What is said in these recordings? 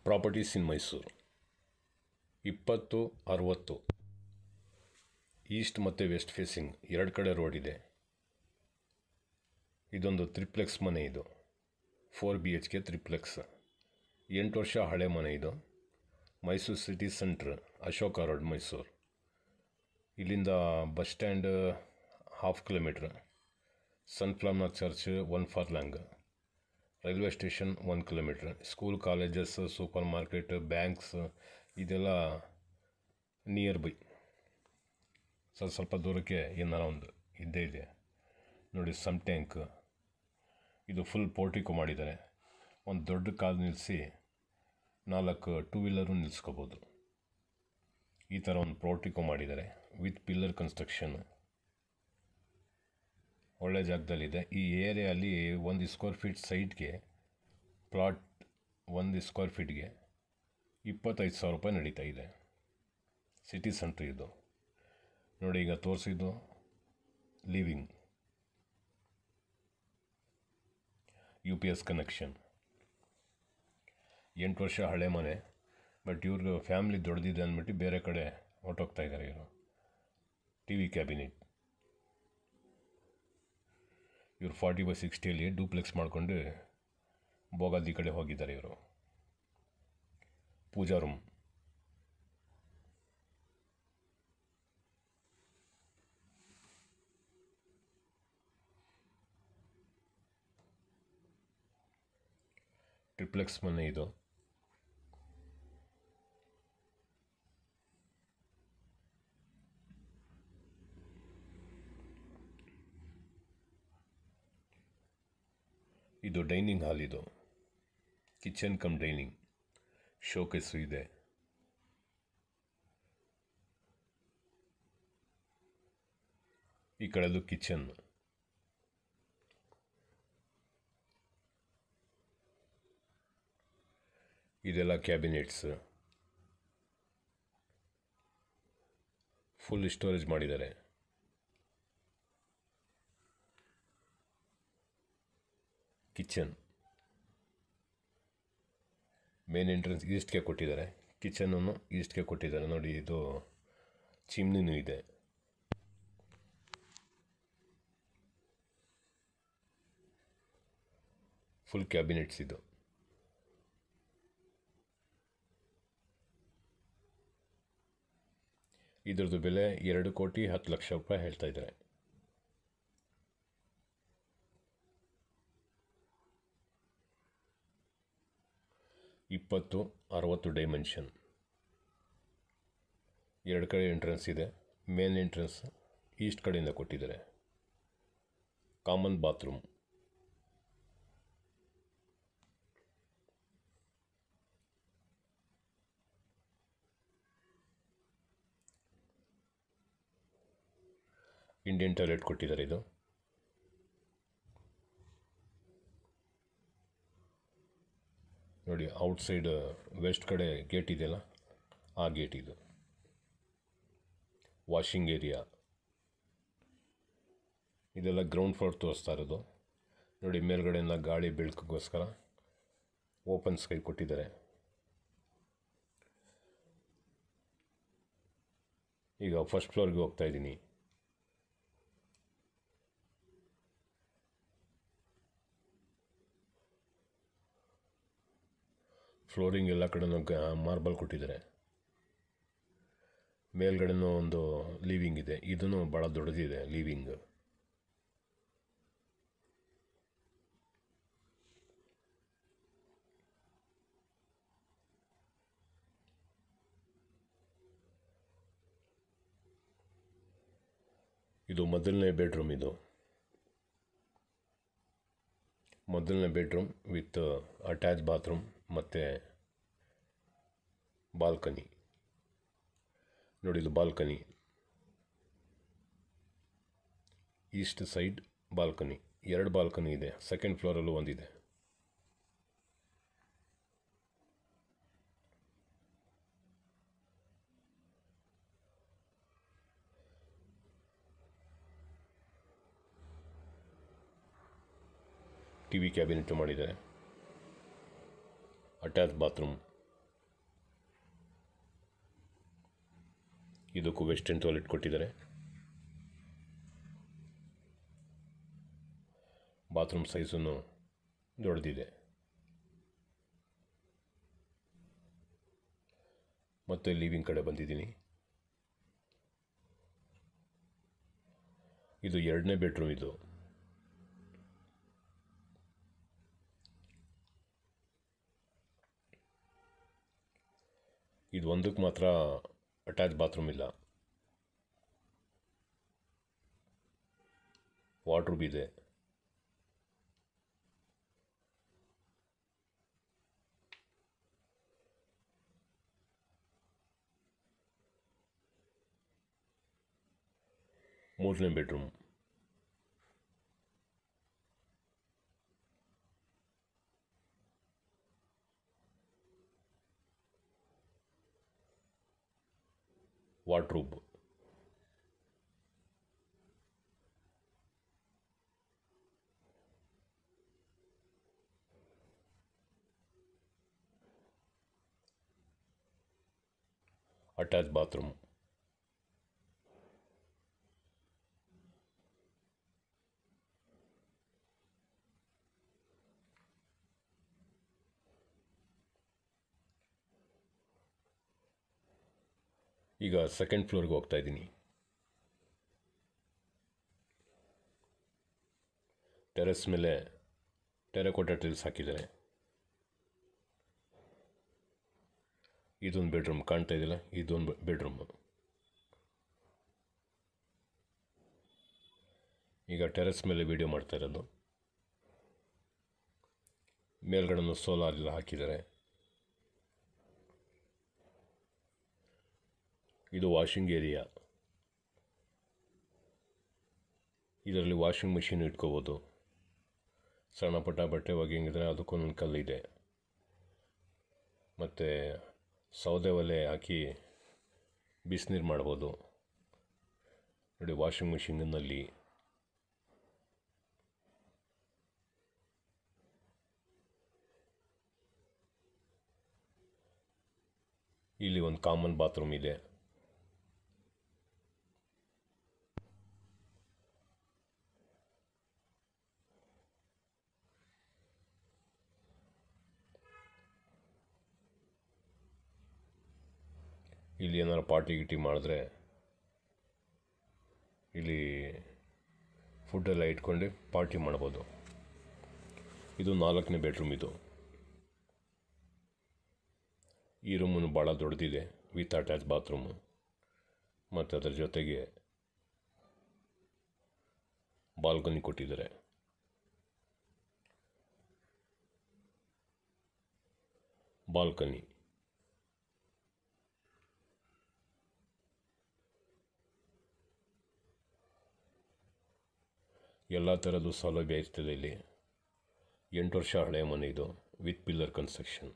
properties ಇನ್ ಮೈಸೂರು ಇಪ್ಪತ್ತು ಅರುವತ್ತು East ಮತ್ತು ವೆಸ್ಟ್ ಫೇಸಿಂಗ್ ಎರಡು ಕಡೆ ರೋಡ್ ಇದೆ ಇದೊಂದು ತ್ರಿಪ್ಲೆಕ್ಸ್ ಮನೆ ಇದು four B H K triplex ಎಂಟು ವರ್ಷ ಹಳೆ ಮನೆ ಇದು Mysore city centre Ashoka road Mysore ಇಲ್ಲಿಂದ bus stand half kilometre sunflower church one furlong railway station one kilometre school colleges super market banks ಇದೆಲ್ಲ ನಿಯರ್ ಬೈ ಸ್ವಲ್ಪ ಸ್ವಲ್ಪ ದೂರಕ್ಕೆ ಏನಾರ ಒಂದು ಇದ್ದೇ ಇದೆ ನೋಡಿ ಸಮ್ ಟ್ಯಾಂಕ್ ಇದು ಫುಲ್ ಪೋರ್ಟಿಕೋ ಮಾಡಿದ್ದಾರೆ ಒಂದು ದೊಡ್ಡ ಕಾಲ್ ನಿಲ್ಲಿಸಿ ನಾಲ್ಕು ಟೂ ವೀಲರು ನಿಲ್ಲಿಸ್ಕೋಬೋದು ಈ ಥರ ಒಂದು ಪೋರ್ಟಿಕೋ ಮಾಡಿದ್ದಾರೆ ವಿತ್ ಪಿಲ್ಲರ್ ಕನ್ಸ್ಟ್ರಕ್ಷನ್ ಒಳ್ಳೆ ಜಾಗದಲ್ಲಿದೆ ಈ ಏರಿಯಲ್ಲಿ ಒಂದು ಸ್ಕ್ವೇರ್ ಫೀಟ್ ಸೈಟ್ಗೆ ಪ್ಲಾಟ್ ಒಂದು ಸ್ಕ್ವೇರ್ ಫೀಟ್ಗೆ ಇಪ್ಪತ್ತೈದು ಸಾವಿರ ರೂಪಾಯಿ ನಡೀತಾ ಇದೆ ಸಿಟಿ ಸೆಂಟ್ರ್ ಇದು ನೋಡಿ ಈಗ ತೋರಿಸಿದ್ದು living U P S connection ಎಂಟು ವರ್ಷ ಹಳೆ ಮನೆ ಬಟ್ ಇವ್ರಿಗೆ ಫ್ಯಾಮ್ಲಿ ದೊಡ್ಡದಿದೆ ಅಂದ್ಬಿಟ್ಟು ಬೇರೆ ಕಡೆ ಹೊರ್ಟೋಗ್ತಾ ಇದ್ದಾರೆ ಇವರು ಟಿ ವಿ ಕ್ಯಾಬಿನೆಟ್ ಇವರು ಫಾರ್ಟಿ ಬೈ ಸಿಕ್ಸ್ಟಿಯಲ್ಲಿ ಡೂಪ್ಲೆಕ್ಸ್ ಮಾಡಿಕೊಂಡು ಬೋಗಾದಿ ಕಡೆ ಹೋಗಿದ್ದಾರೆ ಇವರು ಪೂಜಾ ರೂಮ್ ಟ್ರಿಪ್ಲೆಕ್ಸ್ ಮನೆ ಇದು ಇದು ಡೈನಿಂಗ್ ಹಾಲ್ ಇದು ಕಿಚನ್ ಕಮ್ ಡೈನಿಂಗ್ ಶೋಕೇಸು ಇದೆ ಈ ಕಡೆದು ಕಿಚನ್ ಇದೆಲ್ಲ ಕ್ಯಾಬಿನೆಟ್ಸ್ ಫುಲ್ ಸ್ಟೋರೇಜ್ ಮಾಡಿದ್ದಾರೆ ಕಿಚನ್ ಮೇನ್ ಎಂಟ್ರೆನ್ಸ್ ಈಸ್ಟ್ಗೆ ಕೊಟ್ಟಿದ್ದಾರೆ ಕಿಚನನ್ನು ಈಸ್ಟ್ಗೆ ಕೊಟ್ಟಿದ್ದಾರೆ ನೋಡಿ ಇದು ಚಿಮ್ನಿನೂ ಇದೆ ಫುಲ್ ಕ್ಯಾಬಿನೆಟ್ಸ್ ಇದು ಇದ್ರದ್ದು ಬೆಲೆ ಎರಡು ಕೋಟಿ ಹತ್ತು ಲಕ್ಷ ರೂಪಾಯಿ ಹೇಳ್ತಾ ಇದ್ದಾರೆ ಇಪ್ಪತ್ತು ಅರವತ್ತು ಡೈಮೆನ್ಷನ್ ಎರಡು ಕಡೆ ಎಂಟ್ರೆನ್ಸ್ ಇದೆ ಮೇನ್ ಎಂಟ್ರೆನ್ಸ್ ಈಸ್ಟ್ ಕಡೆಯಿಂದ ಕೊಟ್ಟಿದ್ದಾರೆ ಕಾಮನ್ ಬಾತ್ರೂಮ್ ಇಂಡಿಯನ್ ಟಾಯ್ಲೆಟ್ ಕೊಟ್ಟಿದ್ದಾರೆ ಇದು ನೋಡಿ ಔಟ್ಸೈಡ್ ವೆಸ್ಟ್ ಕಡೆ ಗೇಟ್ ಇದೆಯಲ್ಲ ಆ ಗೇಟ್ ಇದು ವಾಷಿಂಗ್ ಏರಿಯಾ ಇದೆಲ್ಲ ಗ್ರೌಂಡ್ ಫ್ಲೋರ್ ತೋರಿಸ್ತಾ ಇರೋದು ನೋಡಿ ಮೇಲ್ಗಡೆಯಿಂದ ಗಾಳಿ ಬೆಳಕಿಗೋಸ್ಕರ ಓಪನ್ ಸ್ಕೈ ಕೊಟ್ಟಿದ್ದಾರೆ ಈಗ ಫಸ್ಟ್ ಫ್ಲೋರ್ಗೆ ಹೋಗ್ತಾ ಇದ್ದೀನಿ ಫ್ಲೋರಿಂಗ್ ಎಲ್ಲ ಕಡೆನೂ ಗ ಮಾರ್ಬಲ್ ಕೊಟ್ಟಿದ್ದಾರೆ ಮೇಲ್ಗಡೆನೂ ಒಂದು ಲೀವಿಂಗ್ ಇದೆ ಇದೂ ಭಾಳ ದೊಡ್ಡದಿದೆ ಲೀವಿಂಗ್ ಇದು ಮೊದಲನೇ ಬೆಡ್ರೂಮ್ ಇದು ಮೊದಲನೇ ಬೆಡ್ರೂಮ್ ವಿತ್ ಅಟ್ಯಾಚ್ ಬಾತ್ರೂಮ್ ಮತ್ತು ಬಾಲ್ಕನಿ ನೋಡಿ ಇದು ಬಾಲ್ಕನಿ ಈಸ್ಟ್ ಸೈಡ್ ಬಾಲ್ಕನಿ ಎರಡು ಬಾಲ್ಕನಿ ಇದೆ ಸೆಕೆಂಡ್ ಫ್ಲೋರಲ್ಲೂ ಒಂದಿದೆ ಟಿ ವಿ ಕ್ಯಾಬಿನೆಟ್ ಮಾಡಿದ್ದಾರೆ ಅಟ್ಯಾಚ್ ಬಾತ್ರೂಮ್ ಇದಕ್ಕೂ ವೆಸ್ಟರ್ನ್ ಟಾಯ್ಲೆಟ್ ಕೊಟ್ಟಿದ್ದಾರೆ ಬಾತ್ರೂಮ್ ಸೈಜನ್ನು ದೊಡ್ಡದಿದೆ ಮತ್ತೆ ಲಿವಿಂಗ್ ಕಡೆ ಬಂದಿದ್ದೀನಿ ಇದು ಎರಡನೇ ಬೆಡ್ರೂಮ್ ಇದು ಇದು ಒಂದಕ್ಕೆ ಮಾತ್ರ ಅಟ್ಯಾಚ್ ಬಾತ್ರೂಮ್ ಇಲ್ಲ ವಾಟ್ರೂಮ್ ಇದೆ ಮೂರನೇ ಬೆಡ್ರೂಮ್ ವಾಟ್ರೂಬ್ ಅಟ್ಯಾಚ್ ಬಾತ್ರೂಮ್ ಈಗ ಸೆಕೆಂಡ್ ಫ್ಲೋರ್ಗೆ ಹೋಗ್ತಾ ಇದ್ದೀನಿ ಟೆರೆಸ್ ಮೇಲೆ ಟೆರೆಕೋಟಾ ಟೈಲ್ಸ್ ಹಾಕಿದ್ದಾರೆ ಇದೊಂದು ಬೆಡ್ರೂಮ್ ಕಾಣ್ತಾ ಇದೆಯಲ್ಲ ಇದೊಂದು ಬೆಡ್ರೂಮ್ ಈಗ ಟೆರೆಸ್ ಮೇಲೆ ವಿಡಿಯೋ ಮಾಡ್ತಾ ಇರೋದು ಮೇಲ್ಗಡೆನೂ ಸೋಲಾರ್ ಎಲ್ಲ ಹಾಕಿದ್ದಾರೆ ಇದು ವಾಷಿಂಗ್ ಏರಿಯಾ ಇದರಲ್ಲಿ ವಾಷಿಂಗ್ ಮಿಷಿನ್ ಇಟ್ಕೋಬೋದು ಸಣ್ಣ ಪುಟ್ಟ ಬಟ್ಟೆ ಒಗೆಯಂಗಿದ್ರೆ ಅದಕ್ಕೊಂದೊಂದು ಕಲ್ಲಿದೆ ಮತ್ತು ಸೌದೆ ಒಲೆ ಹಾಕಿ ಬಿಸಿನೀರು ಮಾಡ್ಬೋದು ನೋಡಿ ವಾಷಿಂಗ್ ಮಿಷಿನ್ನಲ್ಲಿ ಇಲ್ಲಿ ಒಂದು ಕಾಮನ್ ಬಾತ್ರೂಮ್ ಇದೆ ಇಲ್ಲಿ ಏನಾರು ಪಾರ್ಟಿ ಗಿಟಿ ಮಾಡಿದ್ರೆ ಇಲ್ಲಿ ಫುಡ್ಡೆಲ್ಲ ಇಟ್ಕೊಂಡು ಪಾರ್ಟಿ ಮಾಡ್ಬೋದು ಇದು ನಾಲ್ಕನೇ ಬೆಡ್ರೂಮ್ ಇದು ಈ ರೂಮನ್ನು ಭಾಳ ದೊಡ್ಡದಿದೆ ವಿತ್ ಅಟ್ಯಾಚ್ ಬಾತ್ರೂಮು ಮತ್ತು ಅದರ ಜೊತೆಗೆ ಬಾಲ್ಕನಿ ಕೊಟ್ಟಿದ್ದಾರೆ ಬಾಲ್ಕನಿ ಎಲ್ಲ ಥರದ್ದು ಸೌಲಭ್ಯ ಇರ್ತದೆ ಇಲ್ಲಿ ಎಂಟು ವರ್ಷ ಹಳೆಯ ಮನೆ ಇದು with pillar construction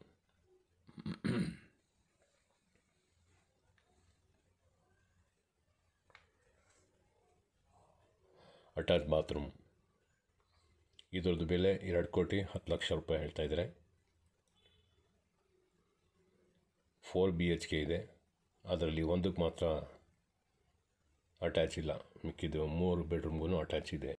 attach bathroom ಇದ್ರದ್ದು ಬೆಲೆ ಎರಡು ಕೋಟಿ ಹತ್ತು ಲಕ್ಷ ರೂಪಾಯಿ ಹೇಳ್ತಾ ಇದ್ದಾರೆ ಫೋರ್ ಬಿ ಎಚ್ ಕೆ ಇದೆ ಅದರಲ್ಲಿ ಒಂದಕ್ಕೆ ಮಾತ್ರ ಅಟ್ಯಾಚ್ ಇಲ್ಲ ಮಿಕ್ಕಿದ್ದು ಮೂರು ಬೆಡ್ರೂಮ್ಗೂ ಅಟ್ಯಾಚ್ ಇದೆ